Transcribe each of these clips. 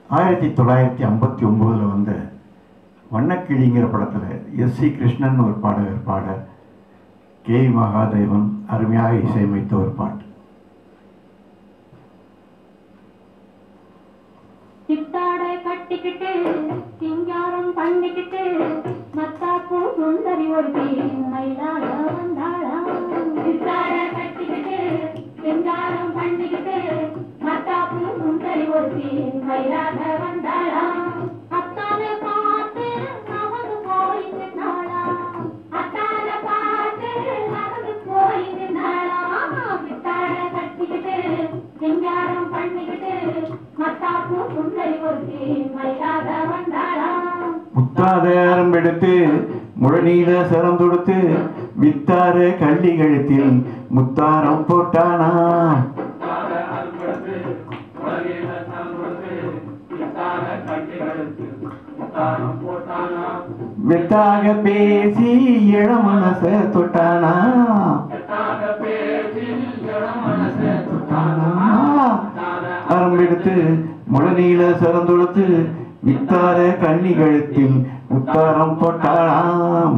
ஆயிரத்தி தொள்ளாயிரத்தி ஐம்பத்தி ஒம்போதில் வந்த வண்ணக்கிளிங்கிற படத்தில் எஸ் சி கிருஷ்ணன் ஒரு பாடகர் பாட கே மகாதேவன் அருமையாக இசையமைத்த ஒரு பாட்டு சித்தாடை கட்டிக்கிட்டு சிங்காரம் பண்ணிக்கிட்டு மத்தாப்பு சுந்தரி ஒருத்தி மயிலாக வந்தாளா சித்தாடை கட்டிக்கிட்டு சிங்காரம் பண்ணிக்கிட்டு மத்தாப்பு சுந்தரி ஒருத்தி மயிலாக வந்தாளா அத்தானை பார்த்து நவந்து போய் நின்னாளா அத்தானை பார்த்து நவந்து போய் நின்னாளா சித்தாடை கட்டிக்கிட்டு சிங்காரம் பண்ணிக்கிட்டு மத்தாப்பு சுந்தரி ஒருத்தி மயிலாக வந்தாளா முத்தாத அரம்பெடுத்து முழநீல சரம் தொடுத்து வித்தார கள்ளி கழுத்தில் முத்தாரம் போட்டானா வித்தாக பேசி இளமனச தொட்டானா மனச தொட்டானா அரம்பெடுத்து முழநீல சரம் தொடுத்து வித்தார கண்ணி கழுத்தில் முத்தாரம் போட்டாளாம்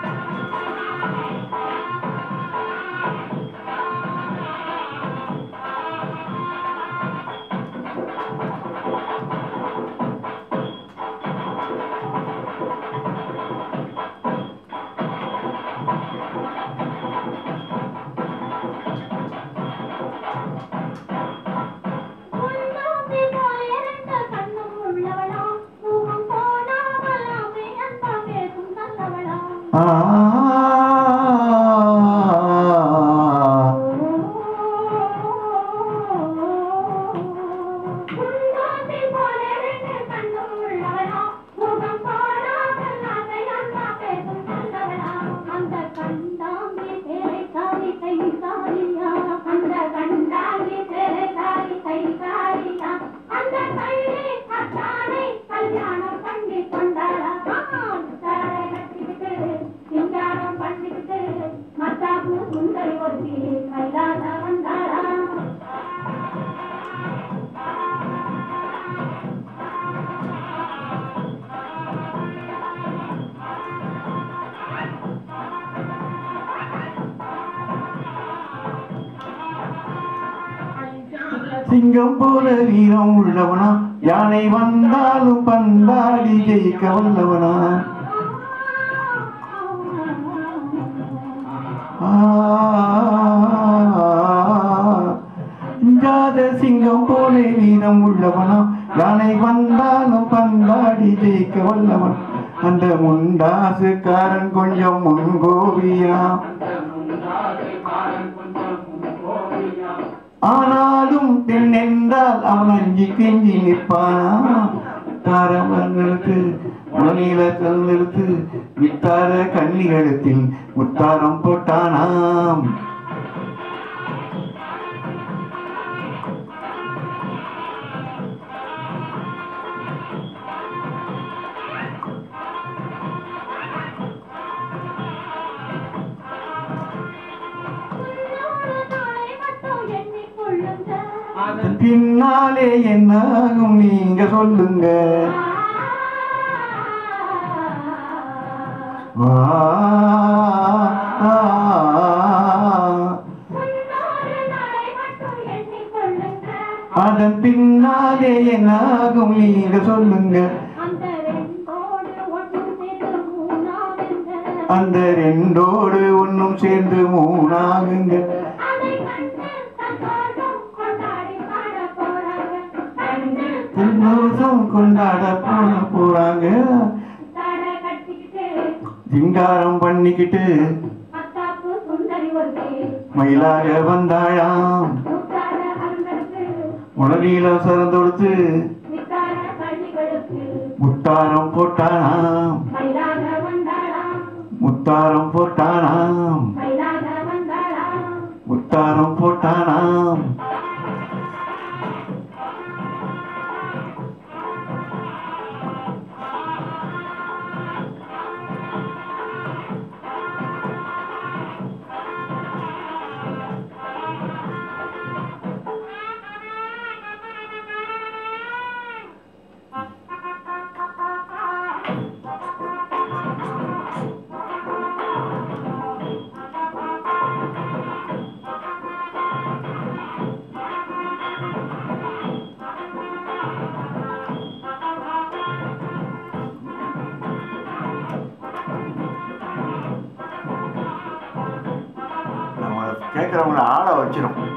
உன்னோக்கி போயிருந்த கண்ணும் உள்ளவளா முகம் போனாமலாமே அன்பா பேசும் நல்லவளா ஆ உன்னோக்கி போயிருந்த கண்ணும் உள்ளவளா முகம் போனாமலாமே அன்பா பேசும் நல்லவளா அந்த கண்டாங்கி தேரை காரி கை காரியா அந்த கண்டாங்கி தேரை காரி கை காரியா அந்த கள்ளி அத்தானை கல்யாணம் பண்ணி கொண்டாளா தாரை கட்டிக்கிட்டு சிங்காரம் பண்ணிக்கிட்டு மத்தாப்பு சுந்தரி ஒருத்தி மயிலாக வந்தாளா சிங்கம் போல வீரம் உள்ளவனா யானை வந்தாலும் பந்தாடி ஜெயிக்க வல்லவனா ஆ, இஞ்சாத சிங்கம் போல வீரம் உள்ளவனா யானை வந்தாலும் பந்தாடி ஜெயிக்க வல்லவன் அந்த முண்டாசுக்காரன் கொஞ்சம் முன்கோவியா ஆனாலும் பெண் என்றால் அவன் அஞ்சி கெஞ்சி நிற்பானா தாரமங்களுக்கு முழநீல கல்நிறுத்து வித்தார கண்ணிகளுத்தில் முத்தாரம் போட்டானாம் உன்னோடு நாளை மட்டும் எண்ணிக்கொள்ளுங்க அதன் பின்னாலே என்னாகும் நீங்க சொல்லுங்க ஆ, ஆ, உன்னோடு நாளை மட்டும் எண்ணிக்கொள்ளுங்க அதன் பின்னாலே என்னாகும் நீங்க சொல்லுங்க அந்த ரெண்டோடு ஒன்று சேர்ந்து மூணாகுங்க அந்த ரெண்டோடு ஒன்னும் சேர்ந்து மூணாகுங்க அதை கண்டு சந்தோஷம் கொண்டாடி பாட போறாங்க கண்டு சந்தோஷம் கொண்டாட போன போறாங்க தடை கட்டிக்கிட்டு சிங்காரம் பண்ணிக்கிட்டு மத்தாப்பு சுந்தரி ஒருத்தி மயிலாக வந்தாளாம் முத்தார அருங்களுக்கு முழநீல சரந்தொடுத்து வித்தார பள்ளிகளுக்கு முத்தாரம் போட்டானாம் மயிலாக வந்தாளாம் முத்தாரம் போட்டானாம் மயிலாக வந்தாளாம் முத்தாரம் போட்டானாம் கேட்குறவங்கள ஆள வச்சிரும்